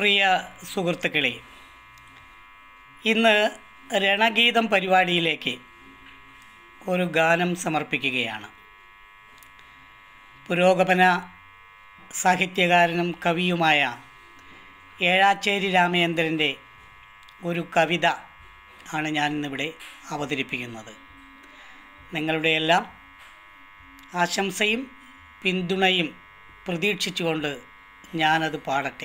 പ്രിയ സുഹൃത്തുക്കളെ ഇന്ന് രണഗീതം പരിപാടിയിലേക്ക് ഒരു ഗാനം സമർപ്പിക്കുകയാണ് പുരോഗമന സാഹിത്യകാരനും കവിയുമായ ഏഴാച്ചേരി രാമചന്ദ്രൻ്റെ ഒരു കവിത ആണ് ഞാൻ ഇന്നിവിടെ അവതരിപ്പിക്കുന്നത് നിങ്ങളുടെയെല്ലാം ആശംസയും പിന്തുണയും പ്രതീക്ഷിച്ചുകൊണ്ട് ഞാനത് പാടട്ടെ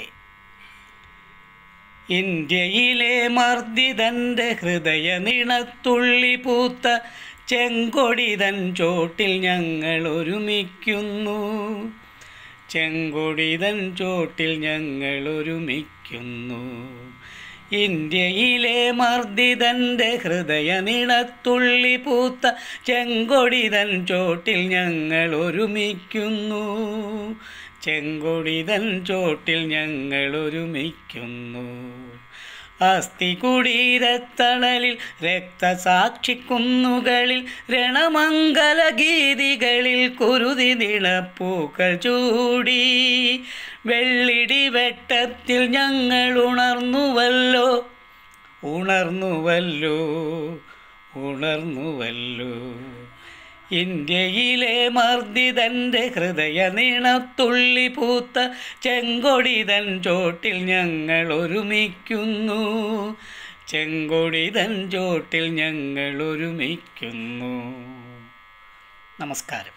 ഇന്ത്യയിലെ മർദ്ദിതൻ്റെ ഹൃദയ നിണത്തുള്ളി പൂത്ത ചെങ്കൊടിതൻ ചോട്ടിൽ ഞങ്ങൾ ഒരുമിക്കുന്നു ചെങ്കൊടിതൻ ചോട്ടിൽ ഞങ്ങൾ ഒരുമിക്കുന്നു ഇന്ത്യയിലെ മർദ്ദിതൻ്റെ ഹൃദയ നിണത്തുള്ളി പൂത്ത ചെങ്കൊടിതൻ ചോട്ടിൽ ഞങ്ങൾ ഒരുമിക്കുന്നു ചെങ്കൊടിതൻ ചോട്ടിൽ ഞങ്ങൾ ഒരുമിക്കുന്നു അസ്ഥി കുടീരത്തണലിൽ രക്തസാക്ഷിക്കുന്നുകളിൽ രണമംഗല ഗീതികളിൽ കുരുതി നിളപ്പൂക്കൾ ചൂടി വെള്ളിടി വെട്ടത്തിൽ ഞങ്ങൾ ഉണർന്നുവല്ലോ ഉണർന്നുവല്ലോ ഉണർന്നുവല്ലോ ഇന്ത്യയിലെ മർദ്ദിതൻ്റെ ഹൃദയ നീണത്തുള്ളി പൂത്ത ചെങ്കൊടിതൻ ചോട്ടിൽ ഞങ്ങൾ ഒരുമിക്കുന്നു ചെങ്കൊടിതൻ ചോട്ടിൽ ഞങ്ങൾ ഒരുമിക്കുന്നു നമസ്കാരം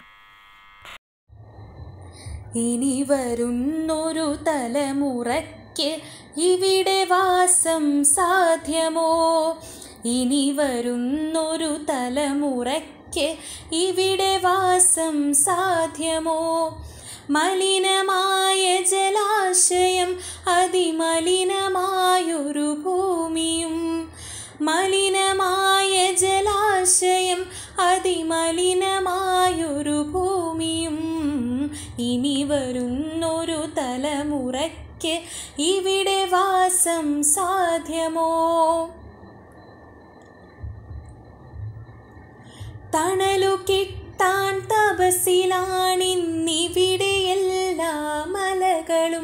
ഇനി വരുന്നൊരു തലമുറയ്ക്ക് ഇവിടെ വാസം സാധ്യമോ ഇനി വരുന്നൊരു തലമുറയ്ക്ക് ഇവിടെ വാസം സാധ്യമോ മലിനമായ ജലാശയം അതിമലിനമായൊരു ഭൂമിയും മലിനമായ ജലാശയം അതിമലിനമായൊരു ഭൂമിയും ഇനി വരുന്നൊരു തലമുറയ്ക്ക് ഇവിടെ വാസം സാധ്യമോ തണലു കിട്ടാൻ തപസിലാണിന്നിവിടെ എല്ലാ മലകളും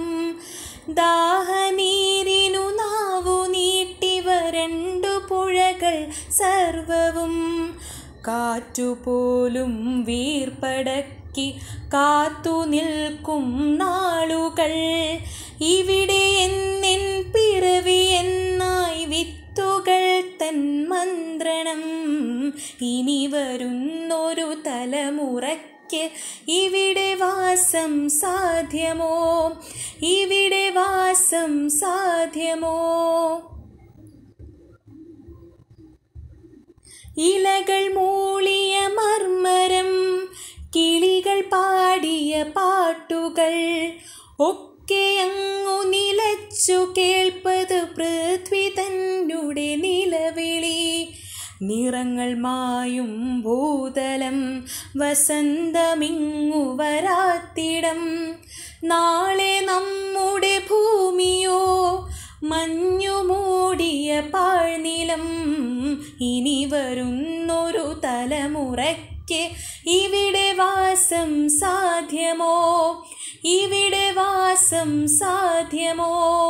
ദാഹനീരിനു നാവു നീട്ടി വരണ്ടു പുഴകൾ സർവവും കാറ്റുപോലും വീർപ്പടക്കി കാത്തു നിൽക്കും നാളുകൾ ഇവിടെ എന്നെൻ പിറവി എന്നായി വിത്തുകൾ തൻ മന്ത്രണം ഇനി വരുന്നൊരു തലമുറയ്ക്ക് ഇവിടെ വാസം സാധ്യമോ ഇവിടെ വാസം സാധ്യമോ ഇലകൾ മൂളിയ മർമരം കിളികൾ പാടിയ പാട്ടുകൾ ഒക്കെ അങ്ങു നിലച്ചു കേൾപ്പത് പൃഥ്വി തന്നുടെ നിലവിളി നിറങ്ങൾ മായും ഭൂതലം വസന്തമിങ്ങു വരാത്തിടം നാളെ നമ്മുടെ ഭൂമിയോ മഞ്ഞു മൂടിയ പാഴ്നിലം ഇനി വരുന്നൊരു തലമുറയ്ക്ക് ഇവിടെ വാസം സാധ്യമോ ഇവിടെ വാസം സാധ്യമോ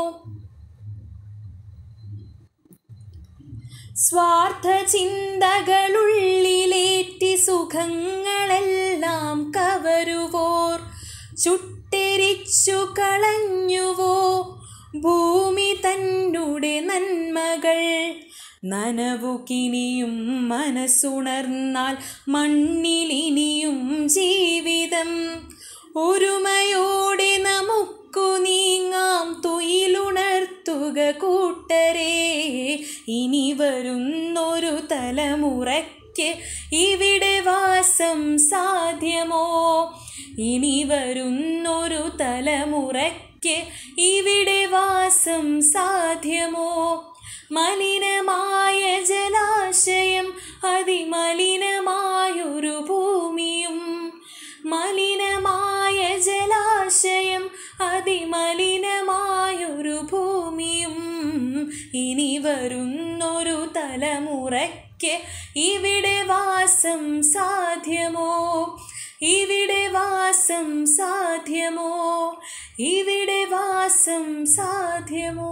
സ്വാർത്ഥ ചിന്തകളുള്ളിലേറ്റി സുഖങ്ങളെല്ലാം കവരുവോർ ചുട്ടെരിച്ചു കളഞ്ഞുവോ ഭൂമി തന്നുടെ നന്മകൾ നനവുകിനിയും മനസ്സുണർന്നാൽ മണ്ണിലിനിയും ജീവിതം ഒരുമയോടെ നമുക്കു നീങ്ങാം തുയിലുണർത്തുക കൂട്ടരെ ഇനി വരുന്നൊരു തലമുറയ്ക്ക് ഇവിടെ വാസം സാധ്യമോ ഇനി വരുന്നൊരു തലമുറയ്ക്ക് ഇവിടെ വാസം സാധ്യമോ മലിനമായ ജലാശയം അതിമലിനമായൊരു ഭൂമിയും മലിനമായ ജലാശയം അതിമലിനമായൊരു ഭൂമിയും ഇനി വരുന്നൊരു തലമുറയ്ക്ക് ഇവിടെ വാസം സാധ്യമോ ഇവിടെ വാസം സാധ്യമോ ഇവിടെ വാസം സാധ്യമോ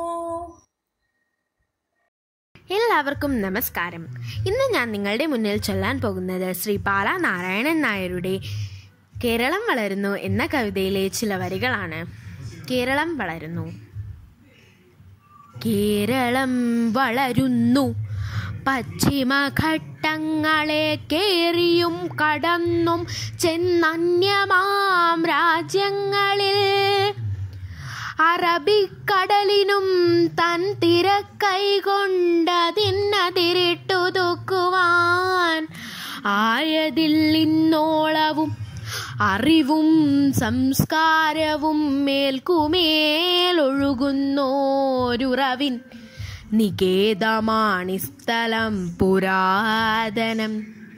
എല്ലാവർക്കും നമസ്കാരം ഇന്ന് ഞാൻ നിങ്ങളുടെ മുന്നിൽ ചൊല്ലാൻ പോകുന്നത് ശ്രീ പാല നാരായണൻ നായരുടെ കേരളം വളരുന്നു എന്ന കവിതയിലെ ചില വരികളാണ് കേരളം വളരുന്നു കേരളം വളരുന്നു പശ്ചിമഘട്ടങ്ങളെ കേറിയും കടന്നും ചെന്നന്യമാം രാജ്യങ്ങളിൽ അറബിക്കടലിനും തൻ തിരക്കൈകൊണ്ടതിന്നതിരിട്ടു തൂക്കുവാൻ ആയതിൽ ഇന്നോളവും അറിവും സംസ്കാരവും മേൽക്കുമേലൊഴുകുന്നോരുറവിൻ നികേതമാണി സ്ഥലം പുരാതനം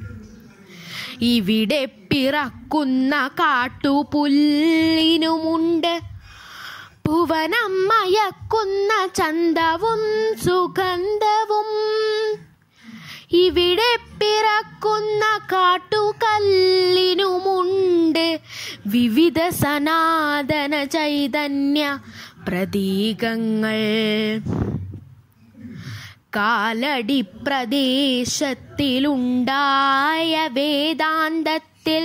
ഇവിടെ പിറക്കുന്ന കാട്ടുപുല്ലിനുമുണ്ട് ഭുവനം മയക്കുന്ന ചന്തവും സുഗന്ധവും ഇവിടെ പിറക്കുന്ന കാട്ടുകല്ലിനുമുണ്ട് വിവിധ സനാതന ചൈതന്യ പ്രതീകങ്ങൾ കാലടി പ്രദേശത്തിലുണ്ടായ വേദാന്തത്തിൽ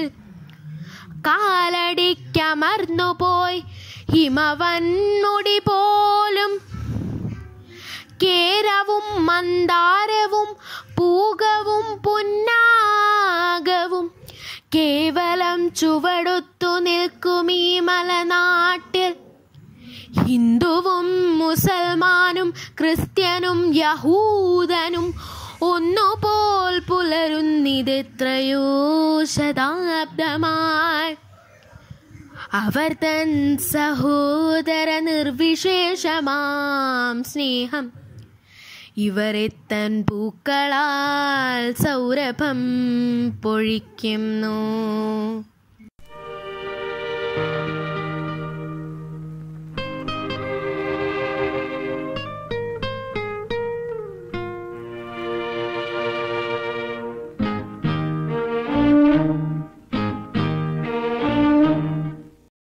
കാലടിക്കമർന്നുപോയി ഹിമവൻമുടി പോലും കേരവും മന്ദാരവും പൂകവും പുന്നാകവും കേവലം ചുവടുത്തു നിൽക്കും ഈ മലനാട്ടിൽ ഹിന്ദുവും മുസൽമാനും ക്രിസ്ത്യനും യഹൂദനും ഒന്നുപോൽ പുലരുന്നിതെത്രയോ ശതാബ്ദമായി അവർ തൻ സഹോദര നിർവിശേഷമാം സ്നേഹം ഇവരെ തൻ പൂക്കളാൽ സൗരഭം പൊഴിക്കുന്നു